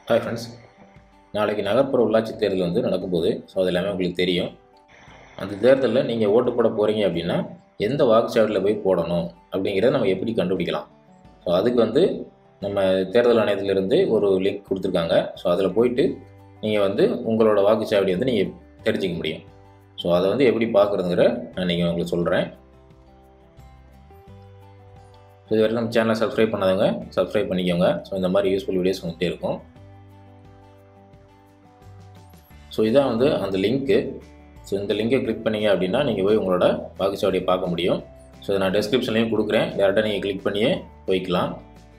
hi friends நாளைக்கு நகர்ப்புற உள்ளாட்சி தேர்தல் வந்து நடக்கும்போது ஸோ அது எல்லாமே உங்களுக்கு தெரியும் அந்த தேர்தலில் நீங்கள் ஓட்டு போட போகிறீங்க அப்படின்னா எந்த வாக்குச்சாவடியில் போய் போடணும் அப்படிங்கிறத நம்ம எப்படி கண்டுபிடிக்கலாம் ஸோ அதுக்கு வந்து நம்ம தேர்தல் ஆணையத்திலிருந்து ஒரு லிங்க் கொடுத்துருக்காங்க ஸோ அதில் போயிட்டு நீங்கள் வந்து உங்களோட வாக்குச்சாவடி வந்து நீங்கள் தெரிஞ்சிக்க முடியும் ஸோ அதை வந்து எப்படி பார்க்குறதுங்கிற நான் நீங்கள் உங்களுக்கு சொல்கிறேன் ஸோ இது வரைக்கும் நம்ம சேனலை சப்ஸ்கிரைப் பண்ணாதவங்க சப்ஸ்கிரைப் பண்ணிக்கோங்க ஸோ இந்த மாதிரி யூஸ்ஃபுல் வீடியோஸ் வந்துட்டே இருக்கும் ஸோ இதான் வந்து அந்த லிங்க்கு ஸோ இந்த லிங்கை கிளிக் பண்ணீங்க அப்படின்னா நீங்கள் போய் உங்களோட வாக்குச்சாவடியை பார்க்க முடியும் ஸோ இதை நான் டெஸ்கிரிப்ஷன்லேயும் கொடுக்குறேன் டேரெக்டாக நீங்கள் கிளிக் பண்ணியே போய்க்கலாம்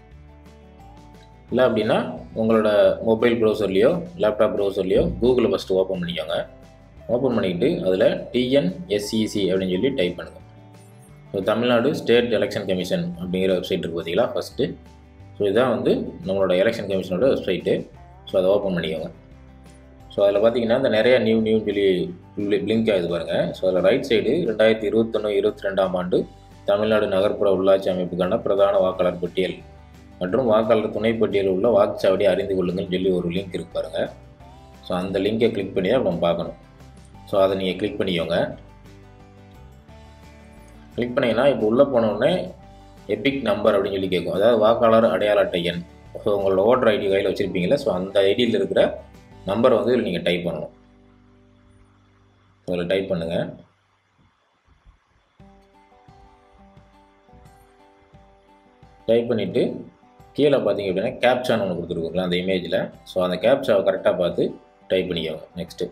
இல்லை அப்படின்னா உங்களோட மொபைல் ப்ரௌசர்லேயோ லேப்டாப் ப்ரௌசர்லேயோ கூகுளை ஃபஸ்ட்டு ஓப்பன் பண்ணிக்கோங்க ஓப்பன் பண்ணிக்கிட்டு அதில் டிஎன்எஸ்சிசி அப்படின்னு சொல்லி டைப் பண்ணுங்கள் so Tamil Nadu state election commission அப்படிங்கிற வெப்சைட் இருக்குது பார்த்தீங்களா ஃபஸ்ட்டு ஸோ இதுதான் வந்து நம்மளோட எலெக்ஷன் கமிஷனோட வெப்சைட்டு ஸோ அதை ஓப்பன் பண்ணிக்கோங்க ஸோ அதில் பார்த்தீங்கன்னா இந்த நிறைய நியூ நியூ சொல்லி லிங்க் ஆகுது பாருங்கள் ஸோ அதில் ரைட் சைடு ரெண்டாயிரத்தி இருபத்தொன்று இருபத்தி ரெண்டாம் ஆண்டு தமிழ்நாடு நகர்ப்புற உள்ளாட்சி அமைப்புக்கான பிரதான வாக்காளர் பட்டியல் மற்றும் வாக்காளர் துணை பட்டியலில் உள்ள வாக்குச்சாவடி அறிந்து கொள்ளுங்கள்னு சொல்லி ஒரு லிங்க் இருக்கு பாருங்கள் ஸோ அந்த லிங்கை கிளிக் பண்ணி தான் நம்ம பார்க்கணும் ஸோ அதை நீங்கள் கிளிக் பண்ணிக்கோங்க கிளிக் பண்ணிங்கன்னா இப்போ உள்ளே போனோடனே எபிக் நம்பர் அப்படின்னு சொல்லி கேட்கும் அதாவது வாக்காளர் அடையாள அட்டை எண் ஸோ உங்களோட ஓட்டர் ஐடி கையில் வச்சுருப்பீங்களா ஸோ அந்த ஐடியில் இருக்கிற நம்பரை வந்து இதில் நீங்கள் டைப் பண்ணணும் அதில் டைப் பண்ணுங்கள் டைப் பண்ணிவிட்டு கீழே பார்த்தீங்க அப்படின்னா கேப்சான்னு ஒன்று கொடுத்துருக்குங்களா அந்த இமேஜில் ஸோ அந்த கேப்சாவை கரெக்டாக பார்த்து டைப் பண்ணிக்கோங்க நெக்ஸ்ட்டு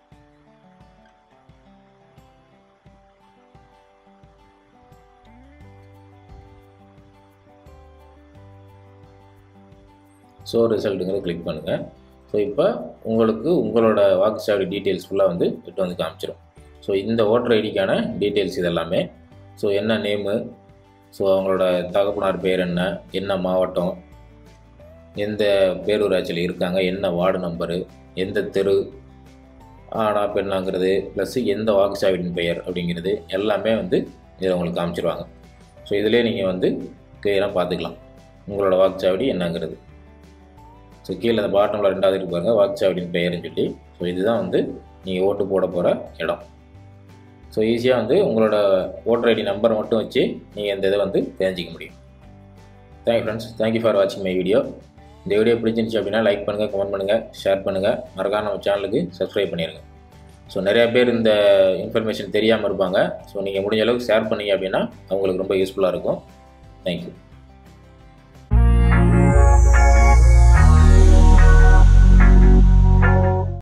ஸோ ரிசல்ட்டுங்கிறத கிளிக் பண்ணுங்கள் ஸோ இப்போ உங்களுக்கு உங்களோட வாக்குச்சாவடி டீட்டெயில்ஸ் ஃபுல்லாக வந்து இட்டு வந்து காமிச்சிடும் ஸோ இந்த ஓட்டர் ஐடிக்கான டீட்டெயில்ஸ் இதெல்லாமே ஸோ என்ன நேமு ஸோ அவங்களோட தகப்பனார் பேர் என்ன என்ன மாவட்டம் எந்த பேரூராட்சியில் இருக்காங்க என்ன வார்டு நம்பரு எந்த தெரு ஆனா பெண்ணாங்கிறது ப்ளஸ் எந்த வாக்குச்சாவடியின் பெயர் அப்படிங்கிறது எல்லாமே வந்து இதில் உங்களுக்கு காமிச்சிருவாங்க ஸோ இதிலே நீங்கள் வந்து கிளியராக பார்த்துக்கலாம் உங்களோட வாக்குச்சாவடி என்னங்கிறது ஸோ கீழே அந்த பாட்டமில் ரெண்டாவது இருக்கு பாருங்கள் வாக்குச்சாவடியின் பெயர்னு சொல்லி ஸோ இதுதான் வந்து நீங்கள் ஓட்டு போட போகிற இடம் ஸோ ஈஸியாக வந்து உங்களோட ஓட்டர் ஐடி நம்பரை மட்டும் வச்சு நீங்கள் இந்த இதை வந்து தெரிஞ்சிக்க முடியும் தேங்க்யூ ஃப்ரெண்ட்ஸ் தேங்க்யூ ஃபார் வாட்சிங் மை வீடியோ இந்த வீடியோ பிடிச்சிருந்துச்சு அப்படின்னா லைக் பண்ணுங்கள் கமெண்ட் பண்ணுங்கள் ஷேர் பண்ணுங்கள் மறக்காம நம்ம சேனலுக்கு சப்ஸ்கிரைப் பண்ணிடுங்க ஸோ நிறையா பேர் இந்த இன்ஃபர்மேஷன் தெரியாமல் இருப்பாங்க ஸோ நீங்கள் முடிஞ்ச அளவுக்கு ஷேர் பண்ணீங்க அப்படின்னா அவங்களுக்கு ரொம்ப யூஸ்ஃபுல்லாக இருக்கும் தேங்க்யூ